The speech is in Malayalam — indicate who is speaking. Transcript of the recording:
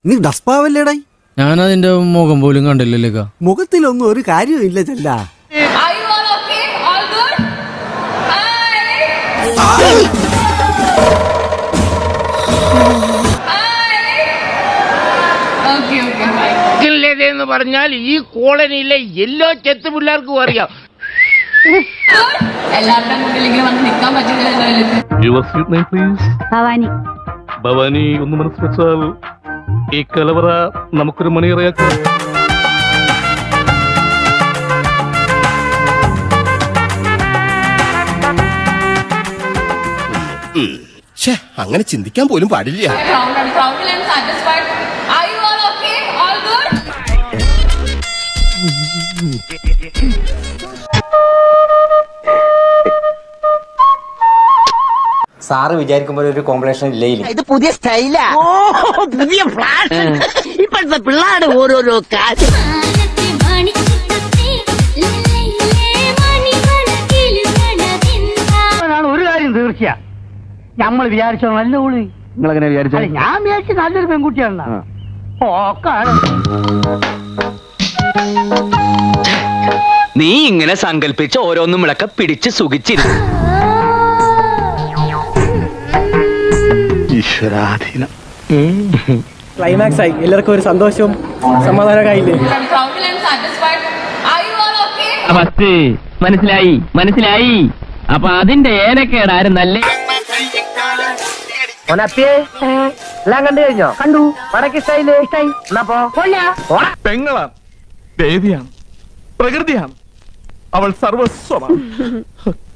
Speaker 1: നീ ഡസ്പാവല്ലേടായി
Speaker 2: ഞാൻ അതിന്റെ മുഖം പോലും കണ്ടില്ലല്ലേക്ക
Speaker 1: മുഖത്തിലൊന്നും ഒരു കാര്യമില്ല ചെല്ല
Speaker 3: Are you all okay? All good? Hi. Hi. Okay, okay, fine.
Speaker 4: എന്ന് പറഞ്ഞാൽ ഈ കോളനിയിലെ എല്ലാ ചെത്ത് പിള്ളേർക്കും അറിയാം
Speaker 3: Good. എല്ലാവരുടെയും മുന്നിലെങ്കിലും വന്ന് നിൽക്കാൻ പറ്റുന്നില്ല എന്തായാലും
Speaker 5: your sweet name please
Speaker 6: Bhavani
Speaker 5: Bhavani ഒന്ന് മനസ്സ് വെച്ചാൽ ഈ കലവറ നമുക്കൊരു മണിയറയാക്കാം
Speaker 7: അങ്ങനെ ചിന്തിക്കാൻ പോലും പാടില്ല
Speaker 3: Proud and proud and satisfied. Are you all okay? All good?
Speaker 8: Sir വിചാരിക്കുമ്പോൾ ഒരു കോമ്പിനേഷൻ ഇല്ലേ
Speaker 4: ഇത് പുതിയ സ്റ്റൈലാ ഓ പുതിയ ഫ്ലാഷ് ഇപ്പോഴത്തെ പിള്ളേരുടെ ഓരോരോ കാര്യം ഒരു കാര്യം തീർച്ചയാ നമ്മൾ വിചാരിച്ചോ നല്ല ഉള്ളി
Speaker 5: നിങ്ങളെങ്ങനെ വിചാരിച്ചു
Speaker 4: അല്ല ഞാൻ വിചാരിച്ച നല്ലൊരു പെൺകുട്ടിയാണ് ഓക്കാണ്
Speaker 9: നീ ഇങ്ങനെ സങ്കല്പിച്ച് ഓരോന്നും വിളക്ക പിടിച്ച് സുഖിച്ചിരുന്നു
Speaker 5: ഈശ്വരാധീനം
Speaker 8: ക്ലൈമാക്സ് ആയി എല്ലാവർക്കും ഒരു സന്തോഷവും സമാധാനമായില്ലേ
Speaker 3: And proud and satisfied. Are you all okay?
Speaker 9: First മനസ്സിലായി മനസ്സിലായി അപ്പൊ അതിന്റെ ഏനക്കേടാരും നല്ല
Speaker 4: എല്ലാം കണ്ടു കഴിഞ്ഞോ കണ്ടു വടക്ക് സ്റ്റൈല് ഇഷ്ടായി എന്നാ പോ
Speaker 5: പെങ്ങളാണ് ദേവിയാണ് പ്രകൃതിയാണ് അവൾ സർവസ്വമാണ്